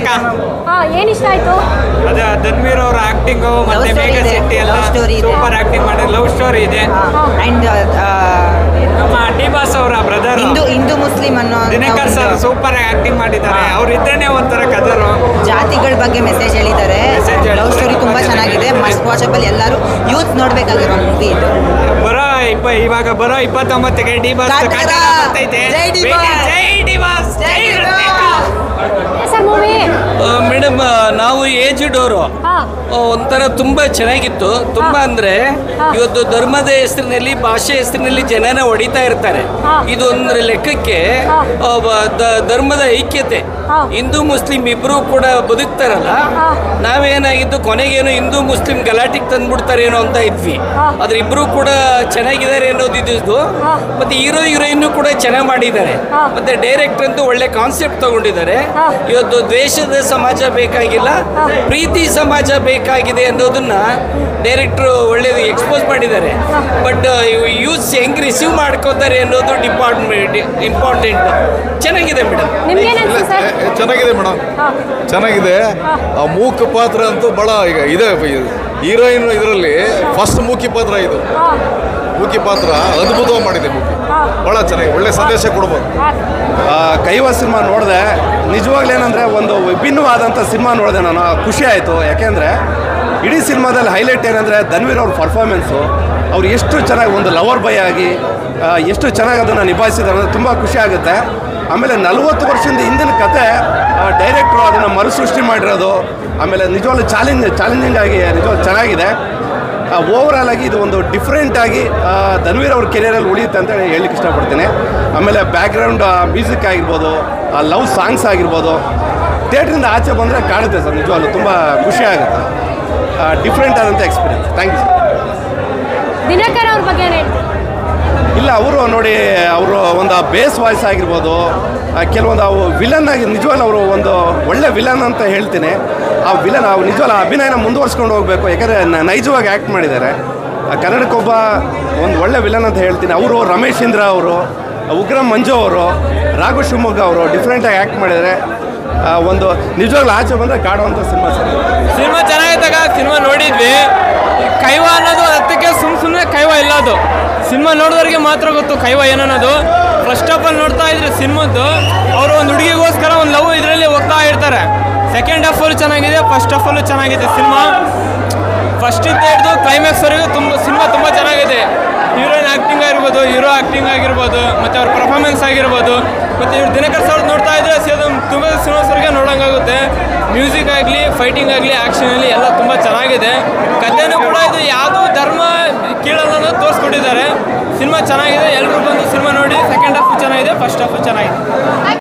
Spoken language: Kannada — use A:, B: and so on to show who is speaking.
A: ಅಕ್ಕ
B: ಹಾ ಏನ್ ಇಷ್ಟ ಆಯ್ತು
A: ಅದೇ ಧನ್ವೀರ್ ಅವ್ರ ಆಕ್ಟಿಂಗು ಮತ್ತೆ
C: story
A: ಮೇಘ
C: ಇದೆ.
A: ಶೆಟ್ಟಿ ಎಲ್ಲ
C: Love story ಇದೆ.
A: ಸೂಪರ್ ಆಕ್ಟಿಂಗ್ ಮಾಡಿ ಲವ್ ಸ್ಟೋರಿ ಇದೆ
C: ಅಂಡ್
A: ನಮ್ಮ ಡಿ ಬಾಸ್ ಅವರ ಬ್ರದರ್
C: ಹಿಂದೂ ಹಿಂದೂ ಮುಸ್ಲಿಂ ಅನ್ನೋ ಅಂತ
A: ದಿನಕರ್ ಸರ್
C: ಒಂದು
A: ಸೂಪರ್ ಆಕ್ಟಿಂಗ್ ಮಾಡಿದ್ದಾರೆ ಅವ್ರು ಇದ್ರೇನೆ ಒಂಥರ ಕದರು
C: ಜಾತಿಗಳ ಬಗ್ಗೆ ಮೆಸೇಜ್ ಹೇಳಿದ್ದಾರೆ
A: Message ಹೇಳಿದ್ದಾರೆ.
C: ಲವ್ ಸ್ಟೋರಿ ತುಂಬಾ ಚೆನ್ನಾಗಿದೆ ಮಸ್ಟ್ ವಾಚಬಲ್ ಎಲ್ಲರೂ ಯೂತ್ ನೋಡ್ಬೇಕಾಗಿರೋ ಮೂವಿ ಇದು
A: ಬರೋ ಇಪ್ಪ ಇವಾಗ ಬರೋ ಇಪ್ಪತ್ತೊಂಬತ್ತಿಗೆ ಡಿ ಬಾಸ್
C: ಕಾಂತಾರ!
A: ಕನ್ನಡ ಬರ್ತೈತೆ
C: ಜೈ ಡಿ
A: Wait,
C: ಬಾಸ್!
A: ಜೈ ಡಿ ಬಾಸ್ ಜೈ ಋತ್ವಿಕ!
B: ಸರ್ ಮೂವಿ
D: ಮೇಡಮ್ ನಾವು ಏಜ್ಡ್ ಅವರು
B: ಹಾ
D: ಒಂಥರ ತುಂಬ ಚೆನ್ನಾಗಿತ್ತು ತುಂಬ ಅಂದರೆ ಇವತ್ತು ಧರ್ಮದ ಹೆಸರಿನಲ್ಲಿ ಭಾಷೆ ಹೆಸರಿನಲ್ಲಿ ಜನನ ಹೊಡಿತಾ ಇರ್ತಾರೆ
B: ಹಾ.
D: ಇದು ಒಂದು ಲೆಕ್ಕಕ್ಕೆ
B: ಹಾ.
D: ಆ, ಬ- ದ- ಧರ್ಮದ ಐಕ್ಯತೆ
B: ಹಾ.
D: ಹಿಂದೂ ಮುಸ್ಲಿಂ ಇಬ್ಬರು ಕೂಡ ಬದುಕ್ತಾರಲ್ಲ
B: ಹಾ.
D: ನಾವೇನಾಗಿದ್ದು ಕೊನೆಗೇನು ಹಿಂದೂ ಮುಸ್ಲಿಂ ಗಲಾಟಿಗೆ ತಂದ್ಬಿಡ್ತಾರೇನೋ ಅಂತ ಇದ್ವಿ
B: ಹಾ.
D: ಆದ್ರೆ ಇಬ್ರು ಕೂಡ ಚೆನ್ನಾಗಿದ್ದಾರೆ ಅನ್ನೋದು ಇದ್ದು
B: ಹಾ.
D: ಮತ್ತೆ ಹೀರೋ ಹೀರೋಯಿನ್ ಕೂಡ ಚೆನ್ನಾಗಿ ಮಾಡಿದ್ದಾರೆ
B: ಹಾ.
D: ಮತ್ತೆ ಡೈರೆಕ್ಟರ್ ಅಂತೂ ಒಳ್ಳೆ ಕಾನ್ಸೆಪ್ಟ್ ತಗೊಂಡಿದ್ದಾರೆ
B: ಹಾ.
D: ಇವತ್ತು ದ್ವೇಷದ ಸಮಾಜ ಬೇಕಾಗಿಲ್ಲ ಪ್ರೀತಿ ಸಮಾಜ ಬೇಕಾಗಿದೆ ಅನ್ನೋದನ್ನ ಡೈರೆಕ್ಟ್ರು ಒಳ್ಳೇದು ಎಕ್ಸ್ಪೋಸ್ ಮಾಡಿದ್ದಾರೆ ಬಟ್ ಯೂಸ್ ಹೆಂಗ್ ರಿಸೀವ್ ಮಾಡ್ಕೋತಾರೆ ಅನ್ನೋದು ಡಿಪಾರ್ಟ್ಮೆಂಟ್ ಇಂಪಾರ್ಟೆಂಟ್ ಚೆನ್ನಾಗಿದೆ ಮೇಡಮ್
B: ನಿಮ್ಗೇನ್ ಅನ್ಸುತ್ತೆ ಸರ್
E: ಏ, ಚೆನ್ನಾಗಿದೆ ಮೇಡಮ್
B: ಹಾ
E: ಚೆನ್ನಾಗಿದೆ ಆ ಮೂಕ ಪಾತ್ರ ಅಂತೂ ಬಹಳ ಈಗ ಇದೆ ಹೀರೋಯಿನ್ ಇದರಲ್ಲಿ ಫಸ್ಟ್ ಮೂಕಿ ಪಾತ್ರ ಇದು
B: ಹಾ
E: ಮೂಕಿ ಪಾತ್ರ ಅದ್ಭುತವಾಗಿ ಮಾಡಿದೆ ಮೂಕಿ
B: ಹಾ
E: ಬಹಳ ಚೆನ್ನಾಗಿ ಒಳ್ಳೆ ಸಂದೇಶ ಕೊಡ್ಬೋದು
B: ಹಾ
F: ಆ, ಕೈವ ಸಿನಿಮಾ ನೋಡಿದೆ ನಿಜವಾಗ್ಲೂ ಏನಂದರೆ ಒಂದು ವಿಭಿನ್ನವಾದಂಥ ಸಿನಿಮಾ ನೋಡಿದೆ ನಾನು ಖುಷಿ ಆಯಿತು ಯಾಕೆಂದರೆ ಇಡೀ ಸಿನಿಮಾದಲ್ಲಿ ಹೈಲೈಟ್ ಏನಂದರೆ ಧನ್ವೀರ್ ಅವ್ರ ಪರ್ಫಾರ್ಮೆನ್ಸು ಅವ್ರು ಎಷ್ಟು ಚೆನ್ನಾಗಿ ಒಂದು ಲವರ್ ಬೈ ಆಗಿ ಆ, ಎಷ್ಟು ಚೆನ್ನಾಗಿ ಅದನ್ನು ನಿಭಾಯಿಸಿದ್ದಾರೆ ಅಂದರೆ ತುಂಬ ಖುಷಿ ಆಗುತ್ತೆ ಆಮೇಲೆ ನಲವತ್ತು ವರ್ಷದಿಂದ ಹಿಂದಿನ ಕತೆ ಡೈರೆಕ್ಟ್ರು ಅದನ್ನು ಮರುಸೃಷ್ಟಿ ಮಾಡಿರೋದು ಆಮೇಲೆ ನಿಜವಾಗ್ಲೂ ಚಾಲೆಂಜ್ ಚಾಲೆಂಜಿಂಗ್ ಆಗಿ ನಿಜವಾಗ್ಲೂ ಚೆನ್ನಾಗಿದೆ ಓವರಾಲ್ ಆಗಿ ಇದು ಒಂದು ಡಿಫ್ರೆಂಟ್ ಆಗಿ ಆ, ಧನ್ವೀರ್ ಅವ್ರ ಕೆರಿಯರಲ್ಲಿ ಉಳಿಯುತ್ತೆ ಅಂತ ಹೇಳಲಿಕ್ಕೆ ಇಷ್ಟಪಡ್ತೀನಿ ಆಮೇಲೆ ಬ್ಯಾಕ್ಗ್ರೌಂಡ್ ಮ್ಯೂಸಿಕ್ ಆಗಿರ್ಬೋದು ಲವ್ ಸಾಂಗ್ಸ್ ಆಗಿರ್ಬೋದು ಥಿಯೇಟ್ರಿಂದ ಆಚೆ ಬಂದರೆ ಕಾಣುತ್ತೆ ಸರ್ ನಿಜವಾಗ್ಲೂ ತುಂಬ ಖುಷಿ ಆಗುತ್ತೆ ಡಿಫ್ರೆಂಟ್ ಆದಂಥ ಎಕ್ಸ್ಪೀರಿಯನ್ಸ್ ಥ್ಯಾಂಕ್ ಯು
B: ದಿನಕರ್ ಅವ್ರ ಬಗ್ಗೆ ಏನ್ ಹೇಳ್ತೀರಿ
F: ಇಲ್ಲ ಅವರು ನೋಡಿ ಅವರು ಒಂದು ಬೇಸ್ ವಾಯ್ಸ್ ಆಗಿರ್ಬೋದು ಆ, ಕೆಲವೊಂದು ಅವು ವಿಲನ್ ಆಗಿ ನಿಜವಾಗ್ಲೂ ಅವರು ಒಂದು ಒಳ್ಳೆ ವಿಲನ್ ಅಂತ ಹೇಳ್ತೀನಿ ಆ ವಿಲನ್ ಅವ್ರು ನಿಜವಾಗ್ಲೂ ಆ ಅಭಿನಯನ ಮುಂದುವರ್ಸ್ಕೊಂಡು ಹೋಗಬೇಕು ಯಾಕಂದರೆ ನೈಜವಾಗಿ ಆ್ಯಕ್ಟ್ ಮಾಡಿದ್ದಾರೆ ಆ ಕನ್ನಡಕ್ಕೊಬ್ಬ ಒಂದು ಒಳ್ಳೆ ವಿಲನ್ ಅಂತ ಹೇಳ್ತೀನಿ ಅವರು ರಮೇಶ್ ಇಂದ್ರ ಅವರು ಉಗ್ರಂ ಮಂಜು ಅವರು ರಾಘು ಶಿವಮೊಗ್ಗ ಅವರು ಡಿಫ್ರೆಂಟಾಗಿ ಆ್ಯಕ್ಟ್ ಮಾಡಿದ್ದಾರೆ ಆ, ಒಂದು ನಿಜವಾಗ್ಲೂ ಆಚೆ ಬಂದರೆ ಕಾಡುವಂಥ ಸಿನಿಮಾ ಸರ್
G: ಸಿನಿಮಾ ಚೆನ್ನಾಗಿದ್ದಾಗ ಸಿನಿಮಾ ನೋಡಿದ್ವಿ ಕೈವ ಅನ್ನೋದು ಹತ್ತಕ್ಕೆ ಸುಮ್ ಸುಮ್ಮನೆ ಕೈವ ಇಲ್ಲ ಅದು ಸಿನಿಮಾ ನೋಡಿದವ್ರಿಗೆ ಮಾತ್ರ ಗೊತ್ತು ಕೈವ ಏನನ್ನೋದು ಫಸ್ಟ್ ಆಫ್ ಆಲ್ ನೋಡ್ತಾ ಇದ್ರೆ ಸಿನಿಮಾದ್ದು ಅವರು ಒಂದು ಹುಡುಗಿಗೋಸ್ಕರ ಒಂದು ಲವ್ ಇದರಲ್ಲಿ ಹೋಗ್ತಾ ಇರ್ತಾರೆ ಸೆಕೆಂಡ್ ಹಾಫ್ ಅಲ್ಲೂ ಚೆನ್ನಾಗಿದೆ ಫಸ್ಟ್ ಹಾಫ್ ಅಲ್ಲೂ ಚೆನ್ನಾಗಿದೆ ಸಿನಿಮಾ ಫಸ್ಟ್ ಇಂದ ಹಿಡಿದು ಕ್ಲೈಮ್ಯಾಕ್ಸ್ವರೆಗೂ ತುಂಬ ಸಿನಿಮಾ ತುಂಬ ಚೆನ್ನಾಗಿದೆ ಹೀರೋಯಿನ್ ಆ್ಯಕ್ಟಿಂಗ್ ಆಗಿರ್ಬೋದು ಹೀರೋ ಆ್ಯಕ್ಟಿಂಗ್ ಆಗಿರ್ಬೋದು ಮತ್ತು ಅವ್ರ ಪರ್ಫಾರ್ಮೆನ್ಸ್ ಆಗಿರ್ಬೋದು ಮತ್ತು ಇವ್ರು ದಿನಕರ್ ಸರ್ ನೋಡ್ತಾ ಇದ್ರೆ ಸೇದು ತುಂಬ ಸಿನಿಮಾಸ್ವರೆಗೆ ನೋಡೋಂಗಾಗುತ್ತೆ ಮ್ಯೂಸಿಕ್ ಆಗಲಿ ಫೈಟಿಂಗ್ ಆಗಲಿ ಆ್ಯಕ್ಷನಲ್ಲಿ ಎಲ್ಲ ತುಂಬ ಚೆನ್ನಾಗಿದೆ ಕಥೆನೂ ಕೂಡ ಇದು ಯಾವುದೂ ಧರ್ಮ ಕೀಳಲ್ಲ ಅನ್ನೋದು ತೋರಿಸ್ಕೊಟ್ಟಿದ್ದಾರೆ ಸಿನಿಮಾ ಚೆನ್ನಾಗಿದೆ ಎಲ್ಲರೂ ಬಂದು ಸಿನಿಮಾ ನೋಡಿ ಸೆಕೆಂಡ್ ಹಾಫು ಚೆನ್ನಾಗಿದೆ ಫಸ್ಟ್ ಹಾಫು ಚೆನ್ನಾಗಿದೆ